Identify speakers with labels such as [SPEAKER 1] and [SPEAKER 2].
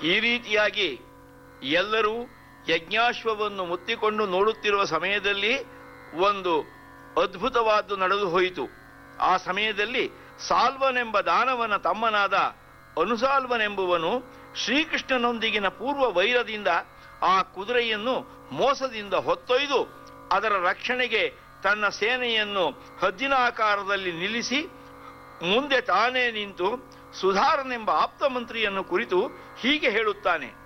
[SPEAKER 1] ಈ ರೀತಿಯಾಗಿ ಎಲ್ಲರೂ ಯಜ್ಞಾಶ್ವವನ್ನು ಮುತ್ತಿಕೊಂಡು ನೋಡುತ್ತಿರುವ ಸಮಯದಲ್ಲಿ ಒಂದು ಅದ್ಭುತವಾದ್ದು ನಡೆದು ಹೋಯಿತು ಆ ಸಮಯದಲ್ಲಿ ಸಾಲ್ವನೆಂಬ ದಾನವನ ತಮ್ಮನಾದ ಅನುಸಾಲ್ವನೆಂಬುವನು ಶ್ರೀಕೃಷ್ಣನೊಂದಿಗಿನ ಪೂರ್ವ ವೈರದಿಂದ ಆ ಕುದುರೆಯನ್ನು ಮೋಸದಿಂದ ಹೊತ್ತೊಯ್ದು ಅದರ ರಕ್ಷಣೆಗೆ ತನ್ನ ಸೇನೆಯನ್ನು ಹದ್ದಿನ ಆಕಾರದಲ್ಲಿ ನಿಲ್ಲಿಸಿ ಮುಂದೆ ತಾನೇ ನಿಂತು ಸುಧಾರನೆಂಬ ಆಪ್ತ ಮಂತ್ರಿಯನ್ನು ಕುರಿತು ಹೀಗೆ ಹೇಳುತ್ತಾನೆ